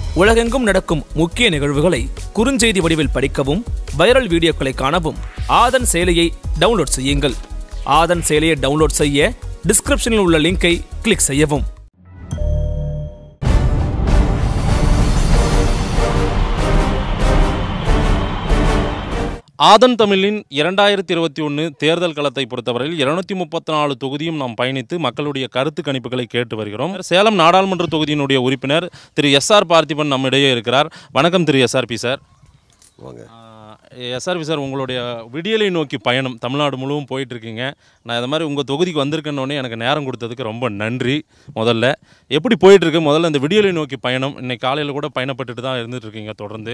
உலகெங்கும் நடக்கும் முக்கிய நிகழ்வுகளை குறுஞ்செய்தி வடிவில் படிக்கவும் வைரல் வீடியோக்களை காணவும் ஆதன் செயலியை டவுன்லோட் செய்யுங்கள் ஆதன் செயலியை டவுன்லோட் செய்ய டிஸ்கிரிப்ஷனில் உள்ள லிங்கை கிளிக் செய்யவும் ஆதன் தமிழின் இரண்டாயிரத்தி இருபத்தி ஒன்று தேர்தல் களத்தை பொறுத்தவரையில் இருநூத்தி முப்பத்தி நாலு தொகுதியும் நாம் பயணித்து மக்களுடைய கருத்து கணிப்புகளை கேட்டு வருகிறோம் சேலம் நாடாளுமன்ற தொகுதியினுடைய உறுப்பினர் திரு எஸ் ஆர் பார்த்திபன் நம்மிடையே இருக்கிறார் வணக்கம் திரு எஸ்ஆர்பி சார் வாங்க எஸ்ஆர்பி சார் உங்களுடைய விடியலை நோக்கி பயணம் தமிழ்நாடு முழுவதும் போயிட்டு இருக்கீங்க நான் இது மாதிரி உங்கள் தொகுதிக்கு வந்திருக்கேன்னொடனே எனக்கு நேரம் கொடுத்ததுக்கு ரொம்ப நன்றி முதல்ல எப்படி போயிட்டு இருக்கு முதல்ல இந்த விடியலை நோக்கி பயணம் இன்னைக்கு காலையில் கூட பயணப்பட்டுட்டு தான் இருந்துட்டு இருக்கீங்க தொடர்ந்து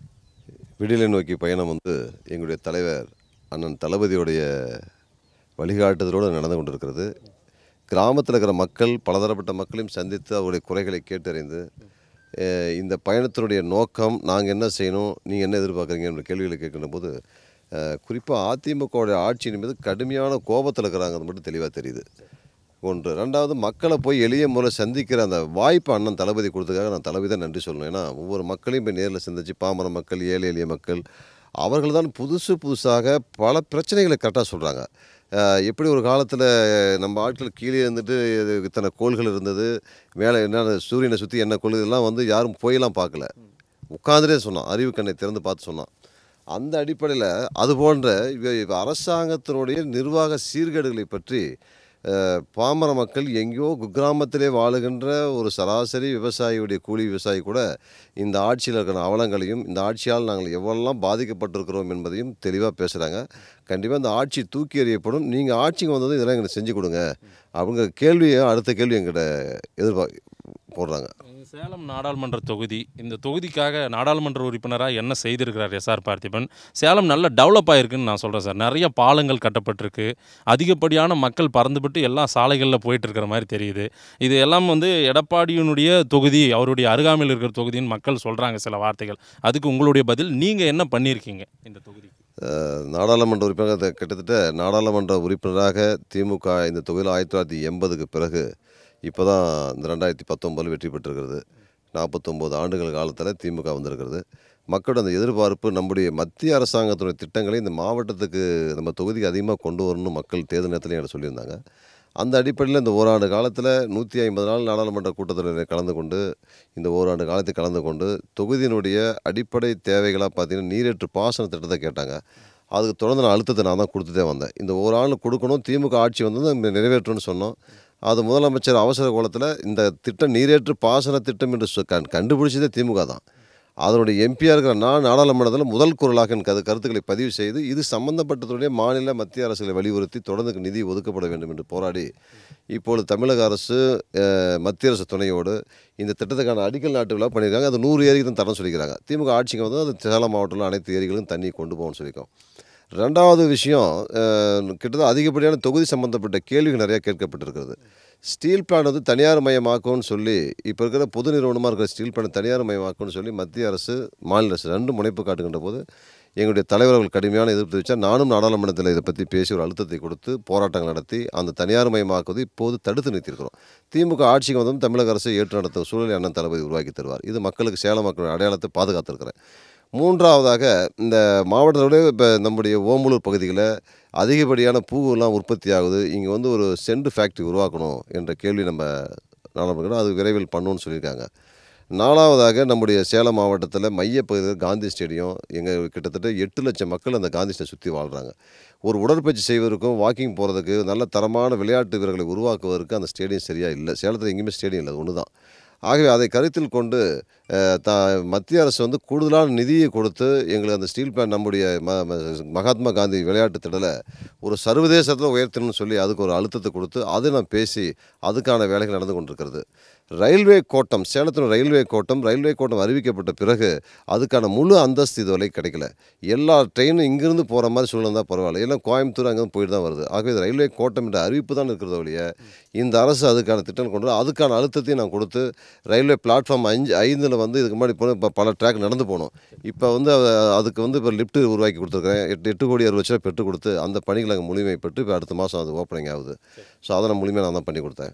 விடியலை நோக்கி பயணம் வந்து எங்களுடைய தலைவர் அண்ணன் தளபதியுடைய வழிகாட்டுதலோடு நடந்து கொண்டிருக்கிறது கிராமத்தில் இருக்கிற மக்கள் பலதரப்பட்ட மக்களையும் சந்தித்து அவருடைய குறைகளை கேட்டறிந்து அஹ், இந்த பயணத்தினுடைய நோக்கம் நாங்கள் என்ன செய்யணும் நீங்கள் என்ன எதிர்பார்க்குறீங்க என்ற கேள்விகளை கேட்கின்ற போது குறிப்பாக அதிமுகவுடைய ஆட்சியின் மீது கடுமையான கோபத்தில் இருக்கிறாங்கிறது மட்டும் தெளிவாக தெரியுது ஒன்று ரெண்டாவது மக்களை போய் எளிய முறையில் சந்திக்கிற அந்த வாய்ப்பு அண்ணன் தளபதி கொடுத்ததுக்காக நான் தளபதி தான் நன்றி சொல்லணும் ஏன்னா ஒவ்வொரு மக்களையும் போய் நேரில் சந்திச்சு பாமர மக்கள் ஏழை எளிய மக்கள் அவர்கள் தான் புதுசு புதுசாக பல பிரச்சனைகளை கரெக்டாக சொல்கிறாங்க எப்படி ஒரு காலத்தில் நம்ம ஆட்கள் கீழே இருந்துட்டு இது இத்தனை கோள்கள் இருந்தது மேலே என்ன சூரியனை சுற்றி என்ன கோள் இதெல்லாம் வந்து யாரும் போயெல்லாம் பார்க்கல உட்காந்துட்டே சொன்னான் அறிவு கண்ணை திறந்து பார்த்து சொன்னான் அந்த அடிப்படையில் அது போன்ற இவ- இவ அரசாங்கத்தினுடைய நிர்வாக சீர்கேடுகளை பற்றி அஹ், பாமர மக்கள் எங்கேயோ குக்கிராமத்திலே வாழுகின்ற ஒரு சராசரி விவசாயியுடைய கூலி விவசாயி கூட இந்த ஆட்சியில் இருக்கிற அவலங்களையும் இந்த ஆட்சியால் நாங்கள் எவ்வளெல்லாம் பாதிக்கப்பட்டிருக்கிறோம் என்பதையும் தெளிவாக பேசுகிறாங்க கண்டிப்பாக இந்த ஆட்சி தூக்கி எறியப்படும் நீங்கள் ஆட்சிக்கு வந்ததும் இதெல்லாம் எங்களுக்கு செஞ்சு கொடுங்க அப்படிங்கிற கேள்வியை அடுத்த கேள்வி எங்கிட்ட எதிர்பார்க்க போடுறாங்க சேலம் நாடாளுமன்ற தொகுதி இந்த தொகுதிக்காக நாடாளுமன்ற உறுப்பினராக என்ன செய்திருக்கிறார் எஸ்ஆர் பார்த்திபன் சேலம் நல்ல டெவலப் ஆயிருக்குன்னு நான் சொல்கிறேன் சார் நிறைய பாலங்கள் கட்டப்பட்டிருக்கு அதிகப்படியான மக்கள் பறந்துபட்டு எல்லா சாலைகளில் போயிட்டு இருக்கிற மாதிரி தெரியுது இது எல்லாம் வந்து எடப்பாடியினுடைய தொகுதி அவருடைய அருகாமையில் இருக்கிற தொகுதின்னு மக்கள் சொல்கிறாங்க சில வார்த்தைகள் அதுக்கு உங்களுடைய பதில் நீங்கள் என்ன பண்ணியிருக்கீங்க இந்த தொகுதிக்கு அஹ், நாடாளுமன்ற உறுப்பினர் த- கிட்டத்தட்ட நாடாளுமன்ற உறுப்பினராக திமுக இந்த தொகுதியில் ஆயிரத்தி தொள்ளாயிரத்தி எண்பதுக்கு பிறகு இப்போ தான் இந்த ரெண்டாயிரத்தி பத்தொம்பதில் வெற்றி பெற்றிருக்கிறது நாற்பத்தொம்போது ஆண்டுகள் காலத்தில் திமுக வந்திருக்கிறது மக்களோட அந்த எதிர்பார்ப்பு நம்முடைய மத்திய அரசாங்கத்துடைய திட்டங்களை இந்த மாவட்டத்துக்கு நம்ம தொகுதிக்கு அதிகமாக கொண்டு வரணும்னு மக்கள் தேர்தல் நேரத்தில் என்கிட்ட சொல்லியிருந்தாங்க அந்த அடிப்படையில் இந்த ஓராண்டு காலத்தில் நூற்றி ஐம்பது நாள் நாடாளுமன்ற கூட்டத்தில் கலந்து கொண்டு இந்த ஓராண்டு காலத்தில் கலந்து கொண்டு தொகுதியினுடைய அடிப்படை தேவைகளாக பார்த்தீங்கன்னா நீரேற்று பாசன திட்டத்தை கேட்டாங்க அதுக்கு தொடர்ந்து நான் அழுத்தத்தை நான் தான் கொடுத்துட்டே வந்தேன் இந்த ஒரு ஆள் கொடுக்கணும் திமுக ஆட்சி வந்து நம்ம நிறைவேற்றணும்னு சொன்னோம் அது முதலமைச்சர் அவசர கோலத்தில் இந்த திட்டம் நீரேற்று பாசன திட்டம் என்று சொ- கண் கண்டுபிடிச்சதே திமுக தான் அதனுடைய எம்பியாக இருக்கிற நான் நாடாளுமன்றத்தில் முதல் குரலாக எனக்கு அது கருத்துக்களை பதிவு செய்து இது சம்பந்தப்பட்டதுடைய மாநில மத்திய அரசுகளை வலியுறுத்தி தொடர்ந்து நிதி ஒதுக்கப்பட வேண்டும் என்று போராடி இப்பொழுது தமிழக அரசு அஹ், மத்திய அரசு துணையோடு இந்த திட்டத்துக்கான அடிக்கல் நாட்டு விழா பண்ணியிருக்காங்க அது நூறு ஏரிக்கு தான் தரேன்னு சொல்லிக்கிறாங்க திமுக ஆட்சிக்கு வந்து அது சேலம் மாவட்டத்தில் அனைத்து ஏரிகளும் தண்ணி கொண்டு போகணும்னு சொல்லியிருக்கோம் ரெண்டாவது விஷயம் அஹ், கிட்டத்தட்ட அதிகப்படியான தொகுதி சம்பந்தப்பட்ட கேள்விகள் நிறையா கேட்கப்பட்டிருக்கிறது ஸ்டீல் பிளான் வந்து தனியார் மயமாக்கும்னு சொல்லி இப்போ இருக்கிற பொது நிறுவனமாக இருக்கிற ஸ்டீல் பிளான் தனியார் மயமாக்கும்னு சொல்லி மத்திய அரசு மாநில அரசு ரெண்டு முனைப்பு காட்டுகின்ற போது எங்களுடைய தலைவர்கள் கடுமையான எதிர்ப்பு தெரிவித்தால் நானும் நாடாளுமன்றத்தில் இதை பற்றி பேசி ஒரு அழுத்தத்தை கொடுத்து போராட்டங்கள் நடத்தி அந்த தனியார் மயமாக்குவதை இப்போது தடுத்து நிறுத்தியிருக்கிறோம் திமுக ஆட்சிக்கு வந்ததும் தமிழக அரசு ஏற்று நடத்தும் சூழலை அண்ணன் தளபதி உருவாக்கி தருவார் இது மக்களுக்கு சேலம் மக்களின் அடையாளத்தை பாதுகாத்திருக்கிறேன் மூன்றாவதாக இந்த மாவட்டத்தோட இப்போ நம்முடைய ஓமலூர் பகுதியில் அதிகப்படியான பூவெல்லாம் உற்பத்தி ஆகுது இங்கே வந்து ஒரு செண்டு ஃபேக்ட்ரி உருவாக்கணும் என்ற கேள்வி நம்ம நாடாளுமன்றம் அது விரைவில் பண்ணணும்னு சொல்லியிருக்காங்க நாலாவதாக நம்முடைய சேலம் மாவட்டத்தில் மையப்பகுதியில் காந்தி ஸ்டேடியம் எங்கள் கிட்டத்தட்ட எட்டு லட்சம் மக்கள் அந்த காந்தி ஸ்டேடியம் சுற்றி வாழ்கிறாங்க ஒரு உடற்பயிற்சி செய்வதற்கும் வாக்கிங் போகிறதுக்கு நல்ல தரமான விளையாட்டு வீரர்களை உருவாக்குவதற்கு அந்த ஸ்டேடியம் சரியாக இல்லை சேலத்தில் எங்கேயுமே ஸ்டேடியம் இல்லை ஒன்று தான் ஆகவே அதை கருத்தில் கொண்டு அஹ், த மத்திய அரசு வந்து கூடுதலான நிதியை கொடுத்து எங்களுக்கு அந்த ஸ்டீல் பிளான் நம்முடைய ம ம- மகாத்மா காந்தி விளையாட்டு திடலை ஒரு சர்வதேசத்தில் உயர்த்தணும்னு சொல்லி அதுக்கு ஒரு அழுத்தத்தை கொடுத்து அது நான் பேசி அதுக்கான வேலைகள் நடந்து கொண்டிருக்கிறது ரயில்வே கோட்டம் சேலத்தில் ரயில்வே கோட்டம் ரயில்வே கோட்டம் அறிவிக்கப்பட்ட பிறகு அதுக்கான முழு அந்தஸ்து இதுவரை கிடைக்கல எல்லா ட்ரெயினும் இங்கிருந்து போகிற மாதிரி சூழ்நிலை தான் பரவாயில்ல எல்லாம் கோயம்புத்தூர் அங்கேருந்து போயிட்டு தான் வருது ஆகவே இது ரயில்வே கோட்டம் என்ற அறிவிப்பு தான் இருக்கிறத ஒழிய இந்த அரசு அதுக்கான திட்டம் கொண்டு வர- அதுக்கான அழுத்தத்தையும் நான் கொடுத்து ரயில்வே பிளாட்ஃபார்ம் அஞ்சு ஐந்தில் வந்து இதுக்கு முன்னாடி போன இப்போ பல ட்ராக் நடந்து போகணும் இப்போ வந்து அ- அதுக்கு வந்து இப்போ லிஃப்ட் உருவாக்கி கொடுத்துருக்கேன் எட்டு எட்டு கோடி அறுபது லட்சம் பெற்று கொடுத்து அந்த பணிகளை அங்கே முழுமை பெற்று இப்போ அடுத்த மாதம் அது ஓப்பனிங் ஆகுது ஸோ அதை நான் முழுமையாக நான் தான் பண்ணி கொடுத்தேன்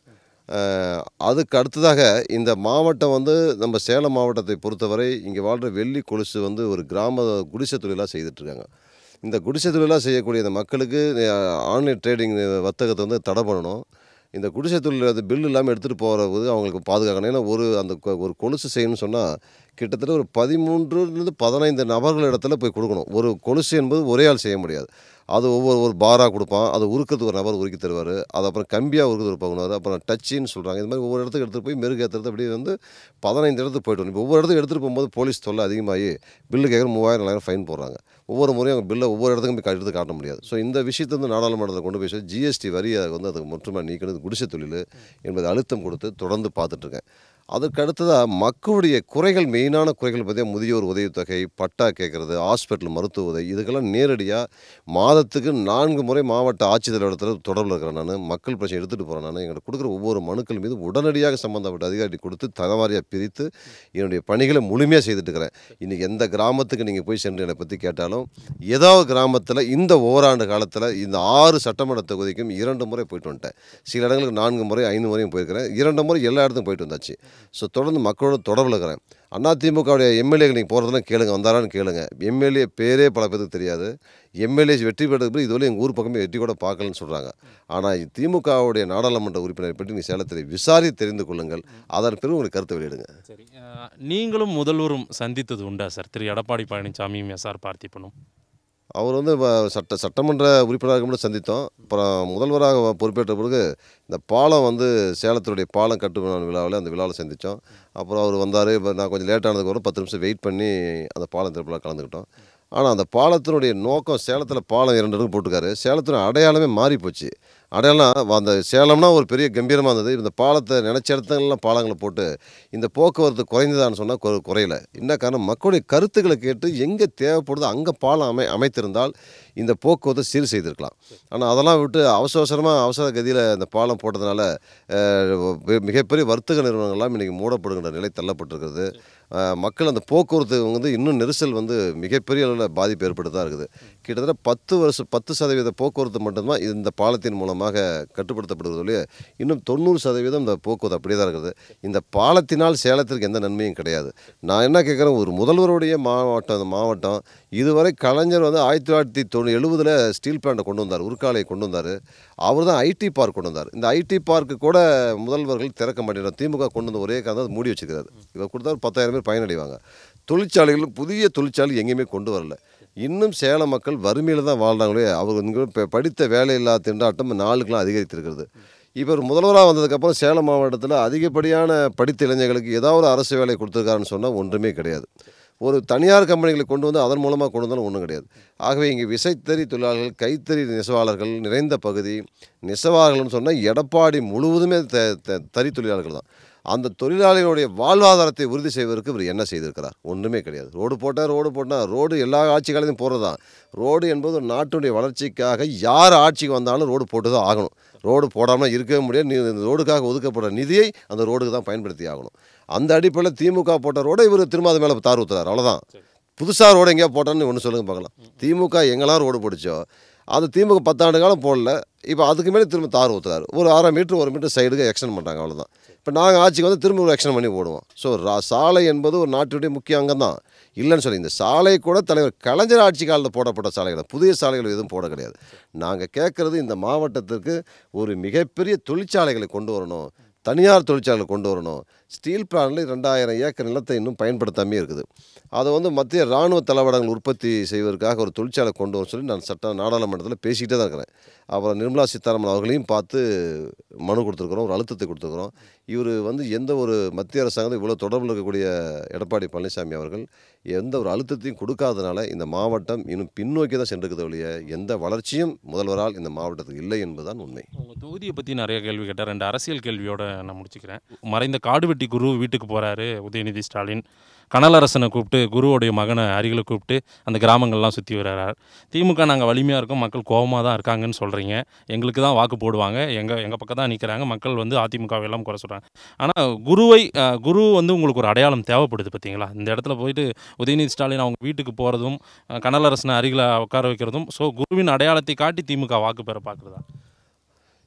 அஹ், அதுக்கு அடுத்ததாக இந்த மாவட்டம் வந்து நம்ம சேலம் மாவட்டத்தை பொறுத்தவரை இங்கே வாழ்கிற வெள்ளி கொலுசு வந்து ஒரு கிராம குடிசை தொழிலாக செய்துட்ருக்காங்க இந்த குடிசை தொழிலாக செய்யக்கூடிய இந்த மக்களுக்கு ஆன்லைன் ட்ரேடிங் வர்த்தகத்தை வந்து தடை பண்ணணும் இந்த குடிசை தொழில் அது பில் இல்லாமல் எடுத்துகிட்டு போகிறது அவங்களுக்கு பாதுகாக்கணும் ஏன்னா ஒரு அந்த கொ- ஒரு கொலுசு செய்யணும்னு சொன்னால் கிட்டத்தட்ட ஒரு பதிமூன்றுலேருந்து பதினைந்து நபர்கள் இடத்துல போய் கொடுக்கணும் ஒரு கொலுசு என்பது ஒரே ஆள் செய்ய முடியாது அது ஒவ்வொரு ஒரு பாராக கொடுப்பான் அதை உருக்கிறதுக்கு ஒரு நபர் உருக்கி தருவார் அது அப்புறம் கம்பியாக உருக்கிறது ஒரு பகுனார் அப்புறம் டச்சின்னு சொல்கிறாங்க இந்த மாதிரி ஒவ்வொரு இடத்துக்கு எடுத்துகிட்டு போய் மெருகு ஏற்றுறது அப்படியே வந்து பதினைந்து இடத்துக்கு போயிட்டு வரணும் இப்போ ஒவ்வொரு இடத்துக்கு எடுத்துகிட்டு போகும்போது போலீஸ் தொல்லை அதிகமாகி பில்லு கேட்குற மூவாயிரம் நாலாயிரம் ஃபைன் போடுறாங்க ஒவ்வொரு முறையும் அவங்க பில்லை ஒவ்வொரு இடத்துக்கும் போய் எடுத்து காட்ட முடியாது ஸோ இந்த விஷயத்தை வந்து நாடாளுமன்றத்தில் கொண்டு போய் ஜிஎஸ்டி வரி அதை வந்து அதுக்கு முற்றுமா நீக்கணும் குடிசை தொழில் என்பது அழுத்தம் கொடுத்து தொடர்ந்து பார்த்துட்ருக்கேன் அதற்கு அடுத்ததாக மக்களுடைய குறைகள் மெயினான குறைகள் பார்த்தீங்கன்னா முதியோர் உதவித்தொகை பட்டா கேட்குறது ஹாஸ்பிட்டல் மருத்துவ உதவி இதுக்கெல்லாம் நேரடியாக மாதத்துக்கு நான்கு முறை மாவட்ட ஆட்சித்தலைவர் இடத்துல தொடர்பில் இருக்கிறேன் நான் மக்கள் பிரச்சனை எடுத்துகிட்டு போகிறேன் நான் எங்களுக்கு கொடுக்குற ஒவ்வொரு மனுக்கள் மீது உடனடியாக சம்மந்தப்பட்ட அதிகாரி கொடுத்து தகவாரியாக பிரித்து என்னுடைய பணிகளை முழுமையாக செய்துட்டு இருக்கிறேன் இன்றைக்கி எந்த கிராமத்துக்கு நீங்கள் போய் சென்று என்னை பற்றி கேட்டாலும் ஏதாவது கிராமத்தில் இந்த ஓராண்டு காலத்தில் இந்த ஆறு சட்டமன்ற தொகுதிக்கும் இரண்டு முறை போயிட்டு வந்துட்டேன் சில இடங்களுக்கு நான்கு முறை ஐந்து முறையும் போயிருக்கிறேன் இரண்டு முறை எல்லா இடத்துக்கும் போயிட்டு வந்தாச்சு ஸோ தொடர்ந்து மக்களோட தொடர்பில் இருக்கிறேன் அதிமுகவுடைய எம்எல்ஏக்கு நீங்கள் போகிறதெல்லாம் கேளுங்க வந்தாரான்னு கேளுங்க எம்எல்ஏ பேரே பல பேருக்கு தெரியாது எம்எல்ஏ வெற்றி பெற்றதுக்கு இதுவரை எங்கள் ஊர் பக்கமே வெற்றி கூட பார்க்கலன்னு சொல்கிறாங்க ஆனால் திமுகவுடைய நாடாளுமன்ற உறுப்பினரை பற்றி நீங்கள் சேலத்தில் விசாரித்து தெரிந்து கொள்ளுங்கள் அதன் பிறகு உங்களுக்கு கருத்து வெளியிடுங்க சரி அஹ், நீங்களும் முதல்வரும் சந்தித்தது உண்டா சார் திரு எடப்பாடி பழனிசாமியும் எஸ்ஆர் பார்த்திபனும் அவர் வந்து வ- சட்ட சட்டமன்ற உறுப்பினராக மட்டும் சந்தித்தோம் அப்புறம் முதல்வராக பொறுப்பேற்ற பிறகு இந்த பாலம் வந்து சேலத்துடைய பாலம் கட்டு விழாவில் அந்த விழாவில் சந்தித்தோம் அப்புறம் அவர் வந்தார் இப்போ நான் கொஞ்சம் லேட் ஆனதுக்கு அப்புறம் பத்து நிமிஷம் வெயிட் பண்ணி அந்த பாலம் திருப்பிலாம் கலந்துக்கிட்டோம் ஆனால் அந்த பாலத்தினுடைய நோக்கம் சேலத்தில் பாலம் இரண்டு இடத்துக்கு போட்டிருக்காரு சேலத்தினுடைய அடையாளமே மாறி போச்சு அடையாளம் அந்த சேலம்னா ஒரு பெரிய கம்பீரமாக இருந்தது இந்த பாலத்தை நினச்ச இடத்துலலாம் பாலங்களை போட்டு இந்த போக்குவரத்து குறைந்ததான்னு சொன்னால் குறை- குறையல என்ன காரணம் மக்களுடைய கருத்துக்களை கேட்டு எங்கே தேவைப்படுதோ அங்கே பாலம் அமை அமைத்திருந்தால் இந்த போக்குவரத்தை சீர் செய்திருக்கலாம் ஆனால் அதெல்லாம் விட்டு அவசர அவசரமாக அவசர கதியில் இந்த பாலம் போட்டதுனால அஹ், மிக- மிகப்பெரிய வர்த்தக நிறுவனங்கள்லாம் இன்றைக்கி மூடப்படுகின்ற நிலை தள்ளப்பட்டிருக்கிறது அஹ், மக்கள் அந்த போக்குவரத்து வந்து இன்னும் நெரிசல் வந்து மிகப்பெரிய அளவில் பாதிப்பு ஏற்பட்டு தான் இருக்குது கிட்டத்தட்ட பத்து வருஷம் பத்து சதவீத போக்குவரத்து மட்டும்தான் இந்த பாலத்தின் மூலமாக கட்டுப்படுத்தப்படுகிறது ஒழிய இன்னும் தொண்ணூறு சதவீதம் இந்த போக்குவரத்து அப்படியே தான் இருக்குது இந்த பாலத்தினால் சேலத்திற்கு எந்த நன்மையும் கிடையாது நான் என்ன கேட்குறேன் ஒரு முதல்வருடைய மாவட்டம் இந்த மாவட்டம் இதுவரை கலைஞர் வந்து ஆயிரத்தி தொள்ளாயிரத்தி தொண்ணூ எழுபதில் ஸ்டீல் பிளான்ட்டை கொண்டு வந்தார் உருக்காலையை கொண்டு வந்தார் அவர் தான் ஐடி பார்க் கொண்டு வந்தார் இந்த ஐடி பார்க்கு கூட முதல்வர்கள் திறக்க மாட்டேங்கிறார் திமுக கொண்டு வந்த ஒரே காரணம் அது மூடி வச்சுக்கிறாரு இவர் கொடுத்தா ஒரு பத்தாயிரம் பேர் பயனடைவாங்க தொழிற்சாலைகள் புதிய தொழிற்சாலை எங்கேயுமே கொண்டு வரல இன்னும் சேல மக்கள் வறுமையில் தான் வாழ்றாங்களே அவர் இங்கே இப்போ படித்த வேலையில்லா திண்டாட்டம் நாளுக்கெல்லாம் அதிகரித்திருக்கிறது இவர் முதல்வராக வந்ததுக்கப்புறம் சேலம் மாவட்டத்தில் அதிகப்படியான படித்த இளைஞர்களுக்கு ஏதாவது ஒரு அரசு வேலை கொடுத்துருக்காருன்னு சொன்னால் ஒன்றுமே கிடையாது ஒரு தனியார் கம்பெனிகளை கொண்டு வந்து அதன் மூலமாக கொண்டு வந்தாலும் ஒன்றும் கிடையாது ஆகவே இங்கே விசைத்தறி தொழிலாளர்கள் கைத்தறி நெசவாளர்கள் நிறைந்த பகுதி நெசவாளர்கள்னு சொன்னால் எடப்பாடி முழுவதுமே த த- தறி தொழிலாளர்கள் தான் அந்த தொழிலாளிகளுடைய வாழ்வாதாரத்தை உறுதி செய்வதற்கு இவர் என்ன செய்திருக்கிறார் ஒன்றுமே கிடையாது ரோடு போட்டால் ரோடு போட்டால் ரோடு எல்லா ஆட்சி காலத்தையும் போடுறது தான் ரோடு என்பது ஒரு நாட்டுடைய வளர்ச்சிக்காக யார் ஆட்சிக்கு வந்தாலும் ரோடு போட்டு தான் ஆகணும் ரோடு போடாமல் இருக்கவே முடியாது நீ இந்த ரோடுக்காக ஒதுக்கப்படுற நிதியை அந்த ரோடுக்கு தான் பயன்படுத்தி ஆகணும் அந்த அடிப்படையில் திமுக போட்ட ரோடை இவர் திரும்ப அது மேலே தார் ஊற்றுறாரு அவ்வளோதான் புதுசாக ரோடு எங்கேயா போட்டான்னு ஒன்று சொல்லுங்க பார்க்கலாம் திமுக எங்கெல்லாம் ரோடு போட்டுச்சோ அது திமுக பத்தாண்டு காலம் போடல இப்போ அதுக்கு மேலே திரும்ப தார் ஊற்றுறாரு ஒரு அரை மீட்டர் ஒரு மீட்டர் சைடுக்கு எக்ஸ்டெண்ட் பண்ணுறாங்க அவ்வளோதான் இப்போ நாங்கள் ஆட்சிக்கு வந்து திரும்ப ஒரு எக்ஸ்டெண்ட் பண்ணி போடுவோம் ஸோ சாலை என்பது ஒரு நாட்டுடைய முக்கிய அங்கம் தான் இல்லைன்னு சொல்லி இந்த சாலை கூட தலைவர் கலைஞர் ஆட்சி காலத்தில் போடப்பட்ட சாலைகள் புதிய சாலைகள் எதுவும் போட கிடையாது நாங்கள் கேட்குறது இந்த மாவட்டத்திற்கு ஒரு மிகப்பெரிய தொழிற்சாலைகளை கொண்டு வரணும் தனியார் தொழிற்சாலைகளை கொண்டு வரணும் ஸ்டீல் பிளான்ல ரெண்டாயிரம் ஏக்கர் நிலத்தை இன்னும் பயன்படுத்தாமே இருக்குது அதை வந்து மத்திய இராணுவ தளவாடங்கள் உற்பத்தி செய்வதற்காக ஒரு தொழிற்சாலை கொண்டு வர சொல்லி நான் சட்ட நாடாளுமன்றத்தில் பேசிக்கிட்டே தான் இருக்கிறேன் அப்புறம் நிர்மலா சீதாராமன் அவர்களையும் பார்த்து மனு கொடுத்துருக்குறோம் ஒரு அழுத்தத்தை கொடுத்துருக்குறோம் இவர் வந்து எந்த ஒரு மத்திய அரசாங்கம் இவ்வளோ தொடர்பில் இருக்கக்கூடிய எடப்பாடி பழனிசாமி அவர்கள் எந்த ஒரு அழுத்தத்தையும் கொடுக்காதனால இந்த மாவட்டம் இன்னும் பின்னோக்கி தான் சென்றிருக்கிறது ஒழிய எந்த வளர்ச்சியும் முதல்வரால் இந்த மாவட்டத்துக்கு இல்லை என்பதுதான் உண்மை உங்கள் தொகுதியை பற்றி நிறைய கேள்வி கேட்டேன் ரெண்டு அரசியல் கேள்வியோட நான் முடிச்சுக்கிறேன் மறைந்த காடுவெட்டி குரு வீட்டுக்கு போகிறாரு உதயநிதி ஸ்டாலின் கனலரசனை கூப்பிட்டு குருவோடைய மகனை அருகில் கூப்பிட்டு அந்த கிராமங்கள்லாம் சுற்றி வர்றார் திமுக நாங்கள் வலிமையாக இருக்கோம் மக்கள் கோபமாக தான் இருக்காங்கன்னு சொல்கிறீங்க எங்களுக்கு தான் வாக்கு போடுவாங்க எங்கள் எங்கள் பக்கம் தான் நிற்கிறாங்க மக்கள் வந்து அதிமுகவை எல்லாம் குறை சொல்கிறாங்க ஆனால் குருவை அஹ், குரு வந்து உங்களுக்கு ஒரு அடையாளம் தேவைப்படுது பார்த்தீங்களா இந்த இடத்துல போயிட்டு உதயநிதி ஸ்டாலின் அவங்க வீட்டுக்கு போகிறதும் அஹ், கனலரசனை அருகில் உட்கார வைக்கிறதும் ஸோ குருவின் அடையாளத்தை காட்டி திமுக வாக்கு பெற பார்க்குறதா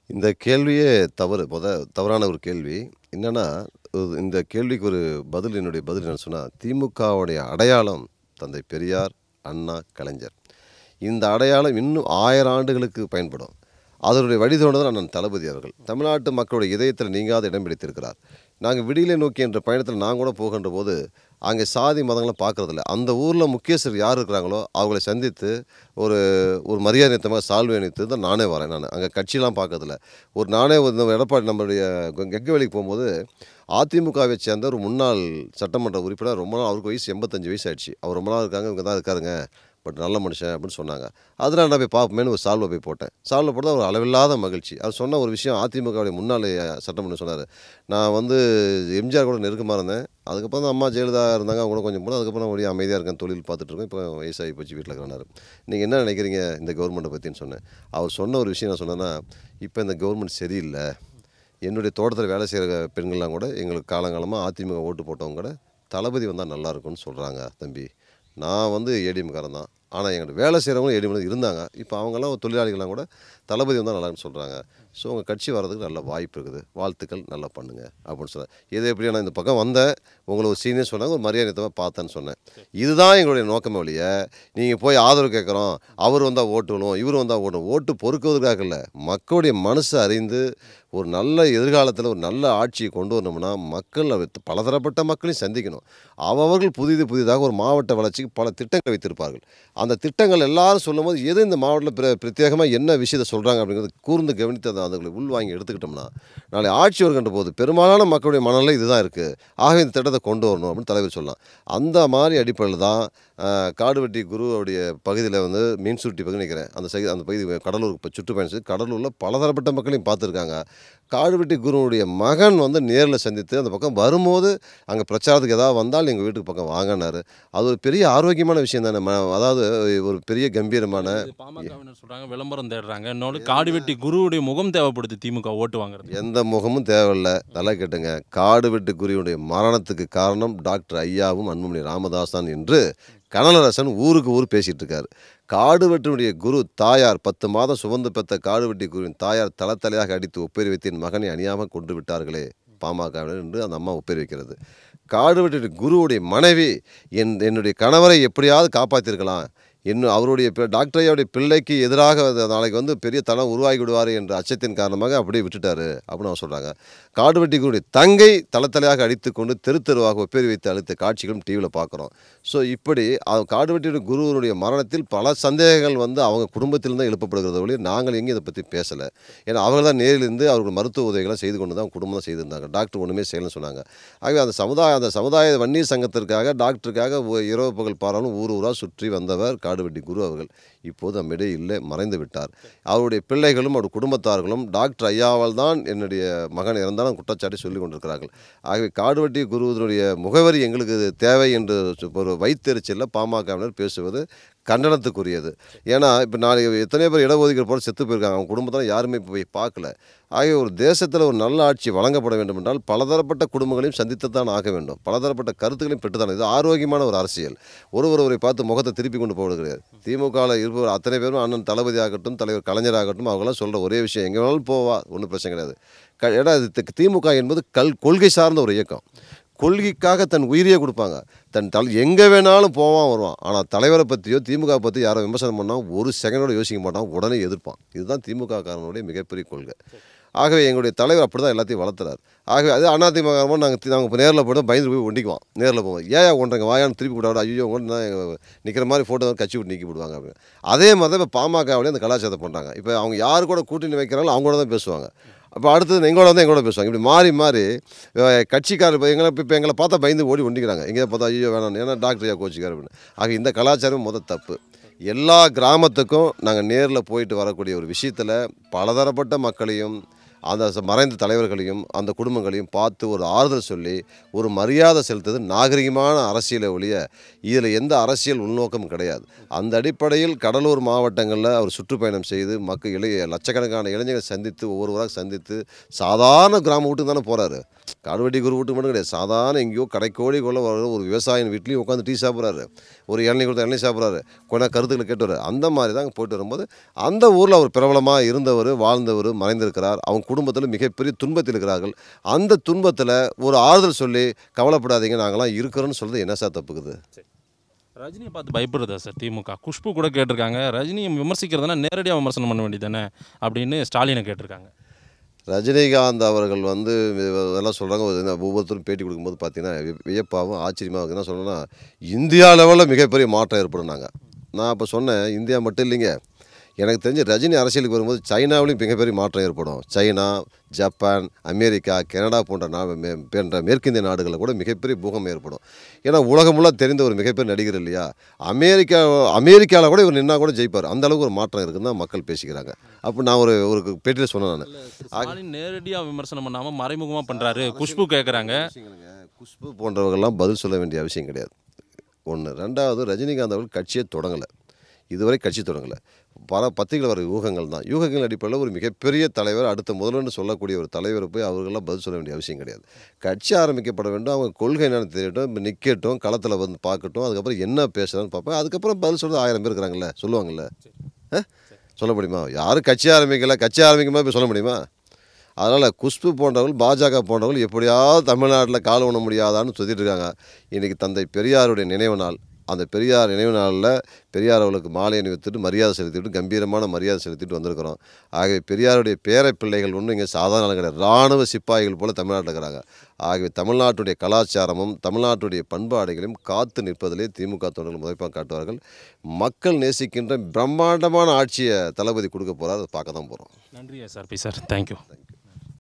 இந்த கேள்வியே தவறு முத தவறான ஒரு கேள்வி என்னன்னா ஒரு- இந்த கேள்விக்கு ஒரு பதில் என்னுடைய பதில் என்ன சொன்னால் திமுகவுடைய அடையாளம் தந்தை பெரியார் அண்ணா கலைஞர் இந்த அடையாளம் இன்னும் ஆயிரம் ஆண்டுகளுக்கு பயன்படும் அதனுடைய வழிதோன்றதான் அண்ணன் தளபதி அவர்கள் தமிழ்நாட்டு மக்களுடைய இதயத்தில் நீங்காத இடம் பிடித்திருக்கிறார் நாங்கள் விடியலை நோக்கி என்ற பயணத்தில் நான் கூட போகின்ற போது அங்கே சாதி மதங்களை பார்க்குறதில்ல அந்த ஊரில் முக்கியஸ்தர் யார் இருக்கிறாங்களோ அவங்களை சந்தித்து ஒரு ஒரு மரியாதை நித்தமாக சால்வை அணித்து தான் நானே வரேன் நான் அங்கே கட்சியெலாம் பார்க்கறதில்ல ஒரு நானே ஒரு இந்த எடப்பாடி நம்மளுடைய கெக்கவேலிக்கு போகும்போது அதிமுகவை சேர்ந்த ஒரு முன்னாள் சட்டமன்ற உறுப்பினர் ரொம்ப நாள் அவருக்கு வயசு எண்பத்தஞ்சு வயசு ஆயிடுச்சு அவர் ரொம்ப நாள் இருக்காங்க இவங்க தான் இருக்காருங்க பட் நல்ல மனுஷன் அப்படின்னு சொன்னாங்க அதனால் நான் போய் பார்ப்போமேனு ஒரு சால்வை போய் போட்டேன் சால்வை போட்டால் ஒரு அளவில்லாத மகிழ்ச்சி அவர் சொன்ன ஒரு விஷயம் அதிமுகவுடைய முன்னாள் சட்டமன்றம் சொன்னார் நான் வந்து எம்ஜிஆர் கூட நெருக்கமாக இருந்தேன் அதுக்கப்புறம் தான் அம்மா ஜெயலலிதா இருந்தாங்க அவங்க கூட கொஞ்சம் போனோம் அதுக்கப்புறம் நான் ஒரே அமைதியாக இருக்கேன் தொழில் பார்த்துட்டு இருக்கேன் இப்போ வயசாகி போச்சு வீட்டில் இருக்கிறனாரு நீங்கள் என்ன நினைக்கிறீங்க இந்த கவர்மெண்ட்டை பற்றின்னு சொன்னேன் அவர் சொன்ன ஒரு விஷயம் நான் சொன்னேன்னா இப்போ இந்த கவர்மெண்ட் சரியில்லை என்னுடைய தோட்டத்தில் வேலை செய்கிற பெண்கள்லாம் கூட எங்களுக்கு காலங்காலமாக அதிமுக ஓட்டு போட்டவங்க கூட தளபதி வந்தால் நல்லா இருக்கும்னு சொல்கிறாங்க தம்பி நான் வந்து ஏடிஎம்காரன் தான் ஆனால் எங்கிட்ட வேலை செய்கிறவங்களும் ஏடிஎம் இருந்தாங்க இப்போ அவங்கெல்லாம் தொழிலாளிகள்லாம் கூட தளபதி வந்தால் நல்லா இருக்குன்னு சொல்கிறாங்க ஸோ உங்கள் கட்சி வர்றதுக்கு நல்ல வாய்ப்பு இருக்குது வாழ்த்துக்கள் நல்லா பண்ணுங்க அப்படின்னு சொன்னேன் இது எப்படி நான் இந்த பக்கம் வந்தேன் உங்களை ஒரு சீனியர் சொன்னாங்க ஒரு மரியாதை பார்த்தேன்னு சொன்னேன் இதுதான் எங்களுடைய நோக்கமே ஒழிய நீங்கள் போய் ஆதரவு கேட்குறோம் அவர் வந்தால் ஓட்டு விழுவோம் இவர் வந்தால் ஓட்டு ஓட்டு பொறுக்குவதற்காக இல்லை மக்களுடைய மனசை அறிந்து ஒரு நல்ல எதிர்காலத்தில் ஒரு நல்ல ஆட்சியை கொண்டு வரணும்னா மக்கள் அவர் பலதரப்பட்ட மக்களையும் சந்திக்கணும் அவர்கள் புதிது புதிதாக ஒரு மாவட்ட வளர்ச்சிக்கு பல திட்டங்களை வைத்திருப்பார்கள் அந்த திட்டங்கள் எல்லாரும் சொல்லும்போது எது இந்த மாவட்டத்தில் பிர பிரத்யேகமாக என்ன விஷயத்தை சொல்கிறாங்க அப்படிங்கிறது கூர்ந்து கவனித்து அதை அதுகளை உள்வாங்கி எடுத்துக்கிட்டோம்னா நாளை ஆட்சி வருகின்ற போது பெரும்பாலான மக்களுடைய மனநிலை இதுதான் இருக்குது ஆகவே இந்த திட்டத்தை கொண்டு வரணும் அப்படின்னு தலைவர் சொல்லலாம் அந்த மாதிரி அடிப்படையில் தான் ஆஹ், காடுவெட்டி குருவுடைய பகுதியில் வந்து மீன்சுருட்டி பகுதி நிற்கிறேன் அந்த சைடு அந்த பகுதி கடலூர் இப்போ சுற்றுப்பயணம் செய்து கடலூரில் பலதரப்பட்ட மக்களையும் பார்த்துருக்காங்க காடுவெட்டி குருவுடைய மகன் வந்து நேரில் சந்தித்து அந்த பக்கம் வரும்போது அங்கே பிரச்சாரத்துக்கு ஏதாவது வந்தால் எங்கள் வீட்டுக்கு பக்கம் வாங்கினாரு அது ஒரு பெரிய ஆரோக்கியமான விஷயம் தானே ம- அதாவது ஒரு பெரிய கம்பீரமான இது பாமகவினர் சொல்றாங்க விளம்பரம் தேடுறாங்க இன்னொன்று காடு வெட்டி குருவுடைய முகம் தேவைப்படுது திமுக ஓட்டு வாங்குறது எந்த முகமும் தேவையில்லை நல்லா கேட்டுங்க காடு வெட்டு குருவியுடைய மரணத்துக்கு காரணம் டாக்டர் ஐயாவும் அன்புமணி ராமதாஸ் தான் என்று கனலரசன் ஊருக்கு ஊர் பேசிட்டு இருக்காரு காடு வெட்டினுடைய குரு தாயார் பத்து மாதம் சுமந்து பெற்ற காடு வெட்டி குருவின் தாயார் தளத்தலையாக அடித்து ஒப்பேரி வைத்து என் மகனை அணியாமல் கொண்டு விட்டார்களே பாமக என்று அந்த அம்மா ஒப்பேரி வைக்கிறது காடு வெட்டி குருவுடைய மனைவி என் என்னுடைய கணவரை எப்படியாவது காப்பாற்றிருக்கலாம் இன்னும் அவருடைய பி- டாக்டர் ஐயாவுடைய பிள்ளைக்கு எதிராக அது நாளைக்கு வந்து பெரிய தளம் உருவாகி விடுவார் என்ற அச்சத்தின் காரணமாக அப்படியே விட்டுட்டாரு அப்படின்னு அவங்க சொல்கிறாங்க காடுவெட்டி குருடைய தங்கை தளத்தலையாக அடித்து கொண்டு தெரு தெருவாக ஒப்பேரி வைத்து அழுத்த காட்சிகளும் டிவியில் பார்க்குறோம் ஸோ இப்படி அவ- காடுவெட்டியுடைய குருவனுடைய மரணத்தில் பல சந்தேகங்கள் வந்து அவங்க குடும்பத்திலிருந்து எழுப்பப்படுகிறது ஒழிய நாங்கள் எங்கேயும் இதை பற்றி பேசலை ஏன்னா அவங்க தான் நேரில் இருந்து அவர்கள் மருத்துவ உதவிகளை செய்து கொண்டு தான் குடும்பம் தான் செய்திருந்தாங்க டாக்டர் ஒன்றுமே செய்யலைன்னு சொன்னாங்க ஆகவே அந்த சமுதாய அந்த சமுதாய வன்னியர் சங்கத்திற்காக டாக்டருக்காக ஒ- இரவு பகல் பாராலும் ஊர் ஊராக சுற்றி வந்தவர் காடுவெட்டி குரு அவர்கள் இப்போது நம்மிடையே இல்லை மறைந்து விட்டார் அவருடைய பிள்ளைகளும் அவருடைய குடும்பத்தார்களும் டாக்டர் ஐயாவால் தான் என்னுடைய மகன் இறந்தாலும் குற்றச்சாட்டை சொல்லி கொண்டிருக்கிறார்கள் ஆகவே காடுவெட்டி குருவதனுடைய முகவரி எங்களுக்கு இது தேவை என்று ஒரு வைத்தெரிச்சலில் பாமகவினர் பேசுவது கண்டனத்துக்குரியது ஏன்னா இப்போ நாளைக்கு எத்தனையோ பேர் இடஒதுக்கீடு போல செத்து போயிருக்காங்க அவங்க குடும்பத்தில் யாருமே இப்போ போய் பார்க்கல ஆகவே ஒரு தேசத்தில் ஒரு நல்ல ஆட்சி வழங்கப்பட வேண்டும் என்றால் பலதரப்பட்ட குடும்பங்களையும் சந்தித்துத்தான் ஆக வேண்டும் பலதரப்பட்ட கருத்துக்களையும் பெற்றுத்தான் இது ஆரோக்கியமான ஒரு அரசியல் ஒருவர் ஒருவரை பார்த்து முகத்தை திருப்பி கொண்டு போவது கிடையாது திமுகவில் இருப்பவர் அத்தனை பேரும் அண்ணன் தளபதி ஆகட்டும் தலைவர் கலைஞராகட்டும் அவங்களாம் சொல்கிற ஒரே விஷயம் எங்கே வேணாலும் போவா ஒன்றும் பிரச்சனை கிடையாது க ஏன்னா இது தி- திமுக என்பது கல் கொள்கை சார்ந்த ஒரு இயக்கம் கொள்கைக்காக தன் உயிரியே கொடுப்பாங்க தன் தல் எங்கே வேணாலும் போவான் வருவான் ஆனால் தலைவரை பற்றியோ திமுக பற்றி யாரோ விமர்சனம் பண்ணால் ஒரு செகண்டோட யோசிக்க மாட்டான் உடனே எதிர்ப்பான் இதுதான் திமுக காரனுடைய மிகப்பெரிய கொள்கை ஆகவே எங்களுடைய தலைவர் அப்படி தான் எல்லாத்தையும் வளர்த்துறாரு ஆகவே அது அதிமுக நாங்கள் நாங்கள் இப்போ நேரில் போய்ட்டு பயந்து போய் ஒண்டிக்குவோம் நேரில் போவோம் ஏன் ஒன்றங்க வாயான்னு திருப்பி விடாது ஐயோ ஒன்று நிற்கிற மாதிரி ஃபோட்டோ கட்சி விட்டு நீக்கி விடுவாங்க அப்படின்னு அதே மாதிரி தான் இப்போ பாமகவிலே அந்த கலாச்சாரத்தை பண்ணுறாங்க இப்போ அவங்க யார் கூட கூட்டணி வைக்கிறாங்களோ அவங்க கூட தான் பேசுவாங்க அப்போ அடுத்தது எங்களோட வந்து எங்களோட பேசுவாங்க இப்படி மாறி மாறி அஹ், கட்சிக்காரர் இப்போ எங்களை இப்போ எங்களை பார்த்தா பயந்து ஓடி ஒண்டிக்கிறாங்க எங்கேயா பார்த்தா ஐயோ வேணாம் ஏன்னா டாக்டர் ஐயா கோச்சிக்கார் அப்படின்னு ஆக இந்த கலாச்சாரம் முத தப்பு எல்லா கிராமத்துக்கும் நாங்கள் நேரில் போயிட்டு வரக்கூடிய ஒரு விஷயத்தில் பலதரப்பட்ட மக்களையும் அந்த ச- மறைந்த தலைவர்களையும் அந்த குடும்பங்களையும் பார்த்து ஒரு ஆறுதல் சொல்லி ஒரு மரியாதை செலுத்துறது நாகரிகமான அரசியலை ஒழிய இதில் எந்த அரசியல் உள்நோக்கமும் கிடையாது அந்த அடிப்படையில் கடலூர் மாவட்டங்களில் அவர் சுற்றுப்பயணம் செய்து மக்கள் இளைய லட்சக்கணக்கான இளைஞர்களை சந்தித்து ஒவ்வொருவராக சந்தித்து சாதாரண கிராம வீட்டுக்கு தானே போகிறாரு காடுவெட்டி குரு வீட்டுக்கு மட்டும் கிடையாது சாதாரண எங்கேயோ கடைக்கோடி கொள்ள வர ஒரு விவசாயின் வீட்லேயும் உட்காந்து டீ சாப்பிட்றாரு ஒரு இளநீ கொடுத்த இளநீ சாப்பிட்றாரு கொஞ்ச கருத்துக்களை கேட்டு வர்றாரு அந்த மாதிரி தான் போயிட்டு வரும்போது அந்த ஊரில் அவர் பிரபலமாக இருந்தவர் வாழ்ந்தவர் மறைந்திருக்கிறார் அவங்க குடும்பத்தில் மிகப்பெரிய துன்பத்தில் இருக்கிறார்கள் அந்த துன்பத்தில் ஒரு ஆறுதல் சொல்லி கவலைப்படாதீங்க நாங்களாம் இருக்கிறோன்னு சொல்றது என்ன சார் தப்புக்குது ரஜினியை பார்த்து பயப்படுறதா சார் திமுக குஷ்பு கூட கேட்டிருக்காங்க ரஜினியை விமர்சிக்கிறதுனா நேரடியாக விமர்சனம் பண்ண வேண்டியதானே அப்படின்னு ஸ்டாலினை கேட்டிருக்காங்க ரஜினிகாந்த் அவர்கள் வந்து இதெல்லாம் சொல்கிறாங்க ஒவ்வொருத்தரும் பேட்டி கொடுக்கும்போது பார்த்தீங்கன்னா வி- வியப்பாகவும் ஆச்சரியமாக இருக்குது என்ன சொல்லணும்னா இந்தியா லெவலில் மிகப்பெரிய மாற்றம் ஏற்படுனாங்க நான் இப்போ சொன்னேன் இந்தியா மட்டும் இல்லைங்க எனக்கு தெரிஞ்சு ரஜினி அரசியலுக்கு வரும்போது சைனாவிலையும் மிகப்பெரிய மாற்றம் ஏற்படும் சைனா ஜப்பான் அமெரிக்கா கனடா போன்ற நா மே- போன்ற மேற்கிந்திய நாடுகளில் கூட மிகப்பெரிய பூகம் ஏற்படும் ஏன்னா உலகம் முழுவதும் தெரிந்த ஒரு மிகப்பெரிய நடிகர் இல்லையா அமெரிக்கா அமெரிக்காவில் கூட இவர் நின்னா கூட ஜெயிப்பார் அந்த அளவுக்கு ஒரு மாற்றம் இருக்குன்னு தான் மக்கள் பேசிக்கிறாங்க அப்போ நான் ஒரு ஒரு பேட்டியில் சொன்னேன் நான் ஸ்டாலின் நேரடியாக விமர்சனம் பண்ணாமல் மறைமுகமாக பண்ணுறாரு குஷ்பு கேட்குறாங்க குஷ்பு போன்றவர்கள்லாம் பதில் சொல்ல வேண்டிய அவசியம் கிடையாது ஒன்று ரெண்டாவது ரஜினிகாந்த் அவர்கள் கட்சியை தொடங்கலை இதுவரை கட்சி தொடங்கலை பல பத்திரிகையில் வர யூகங்கள் தான் யூகங்கள் அடிப்படையில் ஒரு மிகப்பெரிய தலைவர் அடுத்த முதல்வர்னு சொல்லக்கூடிய ஒரு தலைவரை போய் அவர்களெல்லாம் பதில் சொல்ல வேண்டிய அவசியம் கிடையாது கட்சி ஆரம்பிக்கப்பட வேண்டும் அவங்க கொள்கை என்னன்னு தெரியட்டும் இப்போ நிற்கட்டும் களத்தில் வந்து பார்க்கட்டும் அதுக்கப்புறம் என்ன பேசுகிறான்னு பார்ப்பேன் அதுக்கப்புறம் பதில் சொல்கிறது ஆயிரம் பேர் இருக்கிறாங்கல்ல சொல்லுவாங்கல்ல ஆ? சொல்ல முடியுமா யாரும் கட்சி ஆரம்பிக்கல கட்சி ஆரம்பிக்குமா இப்போ சொல்ல முடியுமா அதனால் குஷ்பு போன்றவர்கள் பாஜக போன்றவர்கள் எப்படியாவது தமிழ்நாட்டில் கால் ஊன முடியாதான்னு சொல்லிட்டு இருக்காங்க இன்றைக்கி தந்தை பெரியாருடைய நினைவு நாள் அந்த பெரியார் நினைவு நாளில் பெரியார் அவர்களுக்கு மாலை அணிவித்துட்டு மரியாதை செலுத்திட்டு கம்பீரமான மரியாதை செலுத்திட்டு வந்திருக்கிறோம் ஆகவே பெரியாருடைய பேர பிள்ளைகள் ஒன்றும் இங்கே சாதாரண ஆள் கிடையாது இராணுவ சிப்பாய்கள் போல தமிழ்நாட்டில் இருக்கிறாங்க ஆகவே தமிழ்நாட்டுடைய கலாச்சாரமும் தமிழ்நாட்டுடைய பண்பாடுகளையும் காத்து நிற்பதிலே திமுக தொண்டர்கள் முதைப்பாக காட்டுவார்கள் மக்கள் நேசிக்கின்ற பிரம்மாண்டமான ஆட்சியை தளபதி கொடுக்க போகிறார் அதை பார்க்க தான் போகிறோம் நன்றி எஸ்ஆர்பி சார் தேங்க்யூ